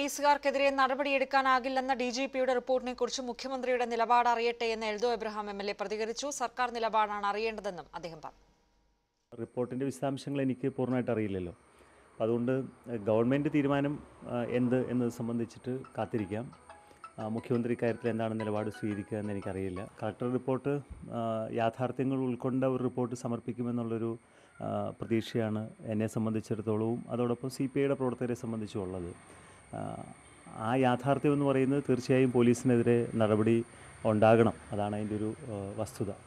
പോലീസുകാർക്കെതിരെ നടപടിയെടുക്കാനാകില്ലെന്ന D G പിയുടെ റിപ്പോർട്ടിനെ കുറിച്ച് മുഖ്യമന്ത്രിയുടെ നിലപാട് അറിയട്ടെ എന്ന് Eldho Abraham M L A പ്രതികരിച്ചു സർക്കാർ നിലപാടാണ് അറിയേണ്ടതെന്നും അദ്ദേഹം പറഞ്ഞു റിപ്പോർട്ടിൻ്റെ വിശദാംശങ്ങൾ എനിക്ക് പൂർണ്ണമായിട്ട് അറിയില്ലല്ലോ അപ്പം അതുകൊണ്ട് ഗവൺമെൻറ് തീരുമാനം ആ, എന്ത് എന്നത് സംബന്ധിച്ചിട്ട് കാത്തിരിക്കാം ആ, മുഖ്യമന്ത്രി ഇക്കാര്യത്തിൽ എന്താണ് നിലപാട് സ്വീകരിക്കുക എന്ന് എനിക്കറിയില്ല കളക്ടർ റിപ്പോർട്ട് ആ, യാഥാർത്ഥ്യങ്ങൾ ഉൾക്കൊണ്ട ഒരു റിപ്പോർട്ട് സമർപ്പിക്കുമെന്നുള്ളൊരു ആ, പ്രതീക്ഷയാണ് എന്നെ സംബന്ധിച്ചിടത്തോളവും അതോടൊപ്പം സി പി ഐയുടെ പ്രവർത്തകരെ സംബന്ധിച്ചും ഉള്ളത് ആ, ആ യാഥാർത്ഥ്യം എന്ന് പറയുന്നത് തീർച്ചയായും പോലീസിനെതിരെ നടപടി ഉണ്ടാകണം അതാണ് അതിൻ്റെ ഒരു ആ, വസ്തുത